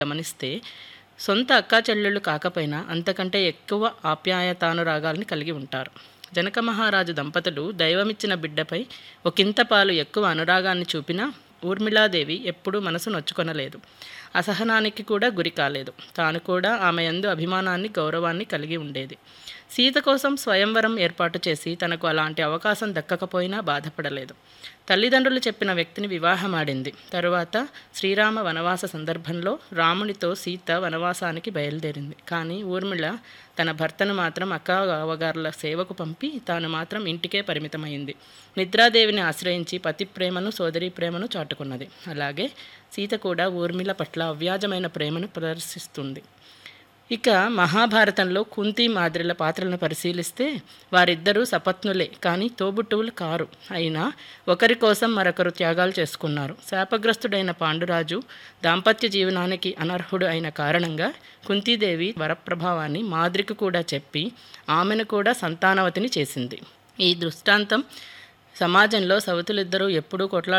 గమనిస్తే సొంత అక్కా చెల్లెళ్ళు కాకపోయినా అంతకంటే ఎక్కువ ఆప్యాయతానురాగాల్ని కలిగి ఉంటారు జనక మహారాజు దంపతులు దైవమిచ్చిన బిడ్డపై ఒకంత పాలు ఎక్కువ అనురాగాన్ని చూపినా ఊర్మిళాదేవి ఎప్పుడూ మనసు నొచ్చుకొనలేదు అసహనానికి కూడా గురి కాలేదు తాను కూడా ఆమె యందు అభిమానాన్ని గౌరవాన్ని కలిగి ఉండేది సీత కోసం స్వయంవరం ఏర్పాటు చేసి తనకు అలాంటి అవకాశం దక్కకపోయినా బాధపడలేదు తల్లిదండ్రులు చెప్పిన వ్యక్తిని వివాహమాడింది తరువాత శ్రీరామ వనవాస సందర్భంలో రామునితో సీత వనవాసానికి బయలుదేరింది కానీ ఊర్మిళ తన భర్తను మాత్రం అక్క అవగారుల సేవకు పంపి తాను మాత్రం ఇంటికే పరిమితమైంది నిద్రాదేవిని ఆశ్రయించి పతి ప్రేమను సోదరి ప్రేమను చాటుకున్నది అలాగే సీత కూడా ఊర్మిళ పట్ల అవ్యాజమైన ప్రేమను ప్రదర్శిస్తుంది ఇక మహాభారతంలో కుంతి మాదిరిల పాత్రలను పరిశీలిస్తే వారిద్దరూ సపత్నులే కానీ తోబుట్టువులు కారు అయినా ఒకరి కోసం మరొకరు త్యాగాలు చేసుకున్నారు శాపగ్రస్తుడైన పాండురాజు దాంపత్య జీవనానికి అనర్హుడు అయిన కారణంగా కుంతీదేవి వరప్రభావాన్ని మాద్రికి కూడా చెప్పి ఆమెను కూడా సంతానవతిని చేసింది ఈ దృష్టాంతం సమాజంలో సవతులిద్దరూ ఎప్పుడూ కొట్లా